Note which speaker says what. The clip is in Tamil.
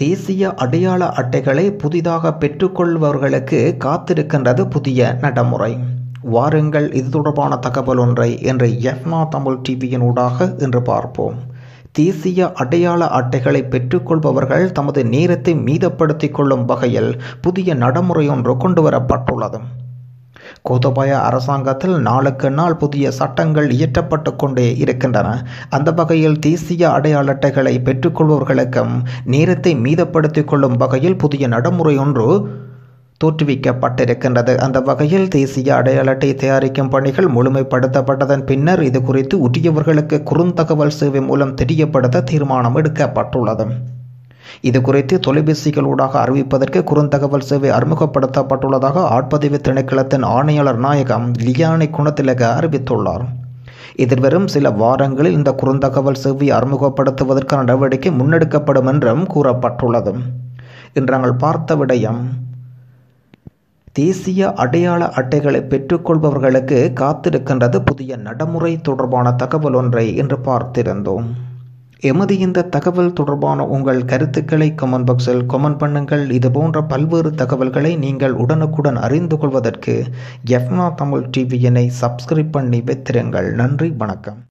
Speaker 1: தேசிய அடையாள அட்டைகளை புதிதாக பெற்றுக்கொள்பவர்களுக்கு காத்திருக்கின்றது புதிய நடைமுறை வாருங்கள் இது தொடர்பான தகவல் ஒன்றை இன்று எஃப்னா தமிழ் டிவியின் ஊடாக இன்று பார்ப்போம் தேசிய அடையாள அட்டைகளை பெற்றுக்கொள்பவர்கள் தமது நேரத்தை மீதப்படுத்திக் கொள்ளும் வகையில் புதிய நடைமுறை ஒன்று கொண்டு வரப்பட்டுள்ளது கோத்தபாய அரசாங்கத்தில் நாளுக்கு நாள் புதிய சட்டங்கள் இயற்றப்பட்டு கொண்டே இருக்கின்றன அந்த வகையில் தேசிய அடையாள அட்டைகளை பெற்றுக்கொள்பவர்களுக்கும் நேரத்தை மீதப்படுத்திக் கொள்ளும் வகையில் புதிய நடைமுறை ஒன்று தோற்றுவிக்கப்பட்டிருக்கின்றது அந்த வகையில் தேசிய அடையாள அட்டை தயாரிக்கும் பணிகள் முழுமைப்படுத்தப்பட்டதன் பின்னர் இது குறித்து உரியவர்களுக்கு குறுந்தகவல் சேவை மூலம் தெரியப்படுத்த தீர்மானம் எடுக்கப்பட்டுள்ளது இது குறித்து தொலைபேசிகளூடாக அறிவிப்பதற்கு குறுந்தகவல் சேவை அறிமுகப்படுத்தப்பட்டுள்ளதாக ஆட்பதிவு திணைக்களத்தின் ஆணையாளர் நாயகம் லியானை குணத்திலக அறிவித்துள்ளார் எதிர்வரும் சில வாரங்களில் இந்த குறுந்தகவல் சேவை அறிமுகப்படுத்துவதற்கான நடவடிக்கை முன்னெடுக்கப்படும் என்றும் கூறப்பட்டுள்ளது இன்று நாங்கள் பார்த்த விடயம் தேசிய அடையாள அட்டைகளை பெற்றுக்கொள்பவர்களுக்கு காத்திருக்கின்றது புதிய நடைமுறை தொடர்பான தகவல் ஒன்றை இன்று பார்த்திருந்தோம் எமது இந்த தகவல் தொடர்பான உங்கள் கருத்துக்களை கமெண்ட் பாக்ஸில் கமெண்ட் பண்ணுங்கள் இது போன்ற பல்வேறு தகவல்களை நீங்கள் உடனுக்குடன் அறிந்து கொள்வதற்கு எஃப்னா தமிழ் டிவியினை சப்ஸ்கிரைப் பண்ணி வைத்திருங்கள் நன்றி வணக்கம்